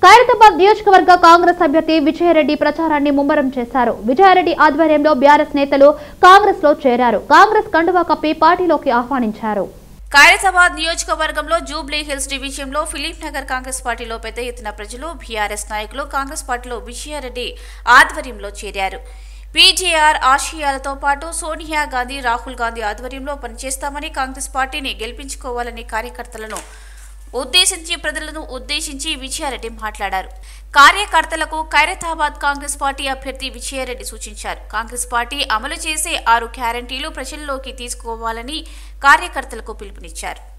ఖైరతాబాద్ నియోజకవర్గ కాంగ్రెస్ అభ్యర్థి విజయారెడ్డి ప్రచారాన్ని ముమ్మరం చేశారు విజయారెడ్డి ఆధ్వర్యంలో బీఆర్ఎస్ నేతలు కాంగ్రెస్ లో చేరారు కాంగ్రెస్ కండువా కప్పి పార్టీలోకి ఆహ్వానించారు ఖైరతాబాద్ నియోజకవర్గంలో జూబ్లీ హిల్స్ డివిజన్లో ఫిలిప్ నగర్ కాంగ్రెస్ పార్టీలో పెద్ద ఎత్తున ప్రజలు బీఆర్ఎస్ నాయకులు కాంగ్రెస్ పార్టీలో విజయారెడ్డి ఆధ్వర్యంలో చేరారు పీజేఆర్ ఆశయాలతో పాటు సోనియా గాంధీ రాహుల్ గాంధీ ఆధ్వర్యంలో పనిచేస్తామని కాంగ్రెస్ పార్టీని గెలిపించుకోవాలని కార్యకర్తలను ఉద్దేశించి ప్రజలను ఉద్దేశించి విజయారెడ్డి మాట్లాడారు కార్యకర్తలకు ఖైరతాబాద్ కాంగ్రెస్ పార్టీ అభ్యర్థి విజయారెడ్డి సూచించారు కాంగ్రెస్ పార్టీ అమలు చేసే ఆరు గ్యారంటీలు ప్రజల్లోకి తీసుకోవాలని కార్యకర్తలకు పిలుపునిచ్చారు